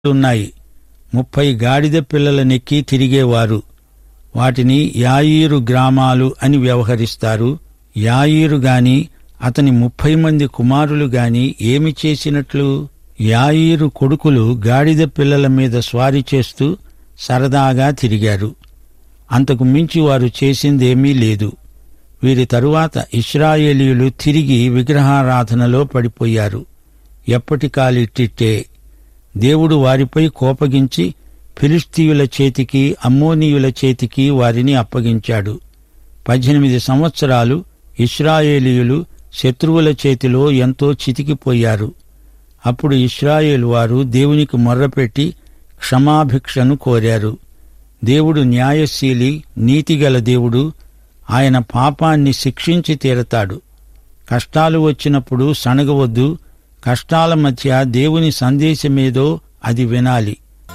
ఉన్నాయి ముప్పై గాడిద పిల్లలనెక్కి తిరిగేవారు వాటిని యాయీరు గ్రామాలు అని వ్యవహరిస్తారు యాయీరు గాని అతని ముప్పై మంది కుమారులు గాని ఏమి చేసినట్లు యాయీరు కొడుకులు గాడిద పిల్లల మీద స్వారీ చేస్తూ సరదాగా తిరిగారు అంతకు మించి వారు చేసిందేమీ లేదు వీరి తరువాత ఇస్రాయేలీయులు తిరిగి విగ్రహారాధనలో పడిపోయారు ఎప్పటికాలిట్టిట్టే దేవుడు వారిపై కోపగించి ఫిలిస్తీయుల చేతికి అమ్మోనీయుల చేతికి వారిని అప్పగించాడు పద్దెనిమిది సంవత్సరాలు ఇస్రాయేలీయులు శత్రువుల చేతిలో ఎంతో చితికిపోయారు అప్పుడు ఇస్రాయేలు వారు దేవునికి మొర్రపెట్టి క్షమాభిక్షను కోరారు దేవుడు న్యాయశీలి నీతిగల దేవుడు ఆయన పాపాన్ని శిక్షించి తీరతాడు కష్టాలు వచ్చినప్పుడు సణగవద్దు కష్టాల మధ్య దేవుని సందేశమేదో అది వినాలి